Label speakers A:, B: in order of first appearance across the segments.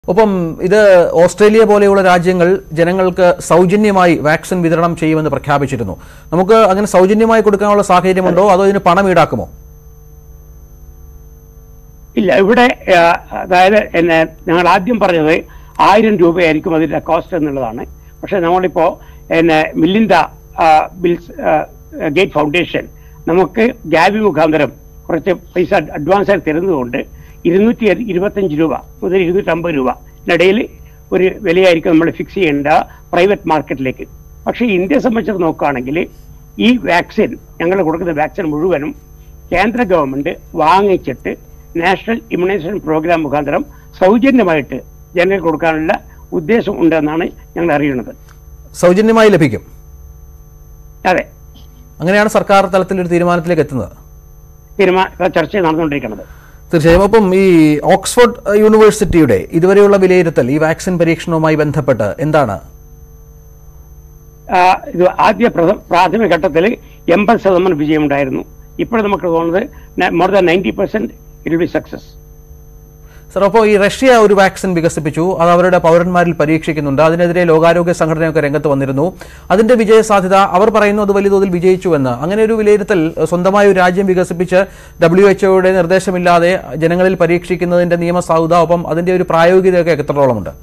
A: ഒപ്പം ഇത് ഓസ്ട്രേലിയ പോലെയുള്ള രാജ്യങ്ങൾ ജനങ്ങൾക്ക് സൗജന്യമായി വാക്സിൻ വിതരണം ചെയ്യുമെന്ന് പ്രഖ്യാപിച്ചിരുന്നു നമുക്ക് അങ്ങനെ സൗജന്യമായി കൊടുക്കാനുള്ള സാഹചര്യമുണ്ടോ അതോ ഇതിന് പണം ഈടാക്കുമോ
B: ഇല്ല ഇവിടെ ആ, അതായത് എന്നെ ഞങ്ങൾ ആദ്യം പറഞ്ഞത് ആയിരം രൂപയായിരിക്കും അതിന്റെ കോസ്റ്റ് എന്നുള്ളതാണ് പക്ഷെ നമ്മളിപ്പോ എന്നെ മില്ലിന്ത ആ, ബിൽസ് ആ, ഗേറ്റ് ഫൗണ്ടേഷൻ നമുക്ക് ഗാബി മുഖാന്തരം കുറച്ച് പൈസ അഡ്വാൻസ് ആയി തരുന്നതുകൊണ്ട് ഇരുന്നൂറ്റി ഇരുപത്തഞ്ച് രൂപ മുതൽ ഇരുന്നൂറ്റമ്പത് രൂപ ഇടയിൽ ഒരു വിലയായിരിക്കും നമ്മൾ ഫിക്സ് ചെയ്യേണ്ട പ്രൈവറ്റ് മാർക്കറ്റിലേക്ക് പക്ഷേ ഇന്ത്യയെ സംബന്ധിച്ച് നോക്കുകയാണെങ്കിൽ ഈ വാക്സിൻ ഞങ്ങൾ കൊടുക്കുന്ന വാക്സിൻ മുഴുവനും കേന്ദ്ര ഗവൺമെന്റ് വാങ്ങിച്ചിട്ട് നാഷണൽ ഇമ്മ്യൂണൈസേഷൻ പ്രോഗ്രാം മുഖാന്തരം സൗജന്യമായിട്ട് ജനങ്ങൾക്ക് കൊടുക്കാനുള്ള ഉദ്ദേശം ഉണ്ടെന്നാണ് ഞങ്ങൾ അറിയുന്നത്
A: സൗജന്യമായി ലഭിക്കും
B: അതെ
A: അങ്ങനെയാണ് സർക്കാർ തലത്തിൽ ഒരു തീരുമാനത്തിലേക്ക് എത്തുന്നത്
B: തീരുമാന ചർച്ച നടന്നുകൊണ്ടിരിക്കുന്നത്
A: തീർച്ചയായും ഒപ്പം ഈ ഓക്സ്ഫോർഡ് യൂണിവേഴ്സിറ്റിയുടെ ഇതുവരെയുള്ള വിലയിരുത്തൽ ഈ വാക്സിൻ പരീക്ഷണവുമായി ബന്ധപ്പെട്ട് എന്താണ്
B: ആ, ഇത് ആദ്യ പ്രഥ- പ്രാഥമിക ഘട്ടത്തിൽ എൺപത് ശതമാനം വിജയമുണ്ടായിരുന്നു ഇപ്പോൾ നമുക്ക് തോന്നുന്നത് more than ninety percent it be success
A: sir അപ്പോൾ ഈ റഷ്യ ഒരു വാക്സിൻ വികസിപ്പിച്ചു അത് അവരുടെ പൗരന്മാരിൽ പരീക്ഷിക്കുന്നുണ്ട് അതിനെതിരെ ലോകാരോഗ്യ സംഘടനയൊക്കെ രംഗത്ത് വന്നിരുന്നു അതിന്റെ വിജയ സാധ്യത അവർ പറയുന്നു അത് വലിയ തോതിൽ വിജയിച്ചു എന്ന് അങ്ങനെ ഒരു വിലയിരുത്തൽ ഏഹ്, സ്വന്തമായി ഒരു രാജ്യം വികസിപ്പിച്ച് ഡബ്ല്യു എച്ച്ഒയുടെ നിർദ്ദേശമില്ലാതെ ജനങ്ങളിൽ പരീക്ഷിക്കുന്നതിന്റെ നിയമസാധുത ഒപ്പം അതിന്റെ ഒരു പ്രായോഗികതയൊക്കെ എത്രത്തോളമുണ്ട്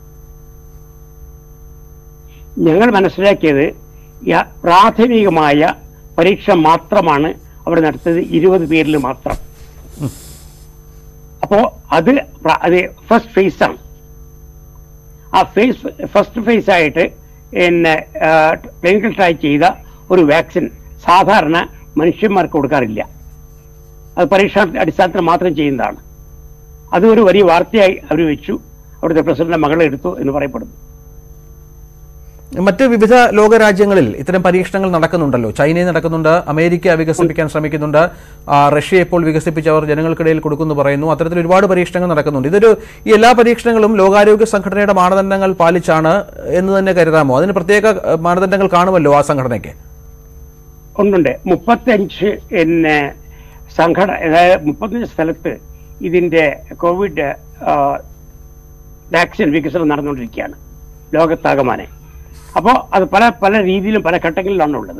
B: ഞങ്ങൾ മനസ്സിലാക്കിയത് യ- പ്രാഥമികമായ പരീക്ഷ മാത്രമാണ് അവർ നടത്തിയത് ഇരുപത് പേരിൽ മാത്രം അപ്പോ അത് പ്ര- അത് ഫസ്റ്റ് ഫേസ് ആണ് ആ ഫേസ് ഫസ്റ്റ് ഫേസ് ആയിട്ട് പിന്നെ ക്ലിനിക്കൽ ട്രൈ ചെയ്ത ഒരു വാക്സിൻ സാധാരണ മനുഷ്യന്മാർക്ക് കൊടുക്കാറില്ല അത് പരീക്ഷാ അടിസ്ഥാനത്തിൽ മാത്രം ചെയ്യുന്നതാണ് അത് ഒരു വലിയ വാർത്തയായി അവർ വെച്ചു അവിടുത്തെ പ്രസിഡന്റ് മകളെ എടുത്തു എന്ന് പറയപ്പെടുന്നു
A: മറ്റ് വിവിധ ലോകരാജ്യങ്ങളിൽ ഇത്തരം പരീക്ഷണങ്ങൾ നടക്കുന്നുണ്ടല്ലോ ചൈനയിൽ നടക്കുന്നുണ്ട് അമേരിക്ക വികസിപ്പിക്കാൻ ശ്രമിക്കുന്നുണ്ട് ആ, റഷ്യ ഇപ്പോൾ വികസിപ്പിച്ചവർ ജനങ്ങൾക്കിടയിൽ കൊടുക്കുന്നു പറയുന്നു അത്തരത്തിൽ ഒരുപാട് പരീക്ഷണങ്ങൾ നടക്കുന്നുണ്ട് ഇതൊരു ഈ എല്ലാ പരീക്ഷണങ്ങളും ലോകാരോഗ്യ സംഘടനയുടെ മാനദണ്ഡങ്ങൾ പാലിച്ചാണ് എന്ന് തന്നെ കരുതാമോ അതിന് പ്രത്യേക ഏഹ്, മാനദണ്ഡങ്ങൾ കാണുമല്ലോ ആ സംഘടനയ്ക്ക്
B: ഉണ്ടുണ്ട് മുപ്പത്തഞ്ച് പിന്നെ സംഘടന അതായത് മുപ്പത്തഞ്ച് സ്ഥലത്ത് ഇതിന്റെ കോവിഡ് ആ, വാക്സിൻ വികസനം നടന്നുകൊണ്ടിരിക്കുകയാണ് ലോകത്താകമാനെ അപ്പോൾ അത് പല പല രീതിയിലും പല ഘട്ടങ്ങളിലാണ് ഉള്ളത്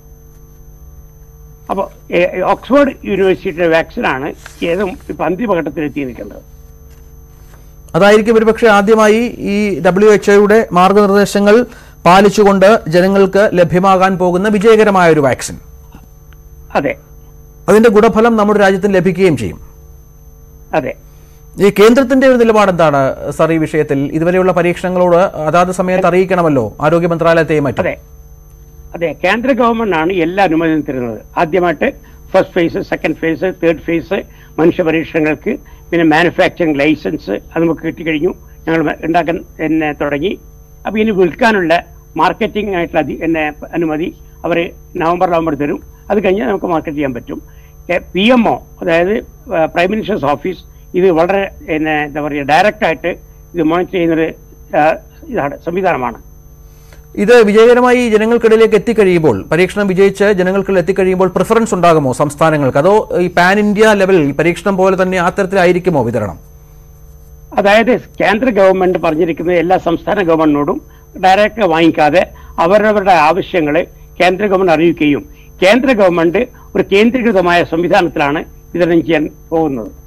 B: അപ്പോൾ ഓക്സ്ഫോർഡ് യൂണിവേഴ്സിറ്റിയുടെ വാക്സിനാണ് ഏതും ഇപ്പം അന്തിമഘട്ടത്തിൽ എത്തിയിരിക്കുന്നത്
A: അതായിരിക്കും ഒരുപക്ഷെ ആദ്യമായി ഈ ഡബ്ല്യു എച്ച്ഒയുടെ മാർഗനിർദ്ദേശങ്ങൾ പാലിച്ചുകൊണ്ട് ജനങ്ങൾക്ക് ലഭ്യമാകാൻ പോകുന്ന വിജയകരമായ ഒരു വാക്സിൻ
B: അതെ
A: അതിന്റെ ഗുണഫലം നമ്മുടെ രാജ്യത്തിന് ലഭിക്കുകയും ചെയ്യും
B: അതെ
A: ഈ കേന്ദ്രത്തിന്റെ ഒരു നിലപാട് എന്താണ് സർ ഈ വിഷയത്തിൽ ഇതുവരെയുള്ള പരീക്ഷണങ്ങളോട് അതാത് സമയത്ത് അറിയിക്കണമല്ലോ ആരോഗ്യ മന്ത്രാലയത്തെയും മറ്റും
B: അതെ അതെ കേന്ദ്ര ഗവൺമെന്റ് ആണ് എല്ലാ അനുമതിയും തരുന്നത് ആദ്യമായിട്ട് first phase second phase third phase മനുഷ്യ പരീക്ഷണങ്ങൾക്ക് പിന്നെ മാനുഫാക്ചറിങ് ലൈസൻസ് അത് നമുക്ക് കിട്ടിക്കഴിഞ്ഞു ഞങ്ങൾ ഉണ്ടാക്കാൻ എന്നെ തുടങ്ങി അപ്പോൾ ഇനി വിൽക്കാനുള്ള മാർക്കറ്റിംഗ് ആയിട്ടുള്ള അധി എന്നെ അനുമതി അവർ നവംബർ നവംബർ തരും അത് കഴിഞ്ഞാൽ നമുക്ക് മാർക്കറ്റ് ചെയ്യാൻ പറ്റും പി എം ഒ അതായത് പ്രൈം മിനിസ്റ്റേഴ്സ് ഓഫീസ് ഇത് വളരെ എന്നെ എന്താ പറയുക ഡയറക്റ്റായിട്ട് ഇത് മോണിറ്റർ ചെയ്യുന്നൊരു ആ, ഇതാണ് സംവിധാനമാണ്
A: ഇത് വിജയകരമായി ജനങ്ങൾക്കിടയിലേക്ക് എത്തിക്കഴിയുമ്പോൾ പരീക്ഷണം വിജയിച്ച് ജനങ്ങൾക്കിടയിൽ എത്തിക്കഴിയുമ്പോൾ പ്രിഫറൻസ് ഉണ്ടാകുമോ സംസ്ഥാനങ്ങൾക്ക് അതോ ഈ പാൻ ഇന്ത്യ ലെവലിൽ ഈ പരീക്ഷണം പോലെ തന്നെ ആ തരത്തിലായിരിക്കുമോ വിതരണം
B: അതായത് കേന്ദ്ര ഗവൺമെന്റ് പറഞ്ഞിരിക്കുന്നത് എല്ലാ സംസ്ഥാന ഗവൺമെന്റിനോടും ഡയറക്റ്റ് വാങ്ങിക്കാതെ അവരവരുടെ ആവശ്യങ്ങൾ കേന്ദ്ര ഗവൺമെന്റ് അറിയിക്കുകയും കേന്ദ്ര ഗവൺമെന്റ് ഒരു കേന്ദ്രീകൃതമായ സംവിധാനത്തിലാണ് വിതരണം ചെയ്യാൻ പോകുന്നത്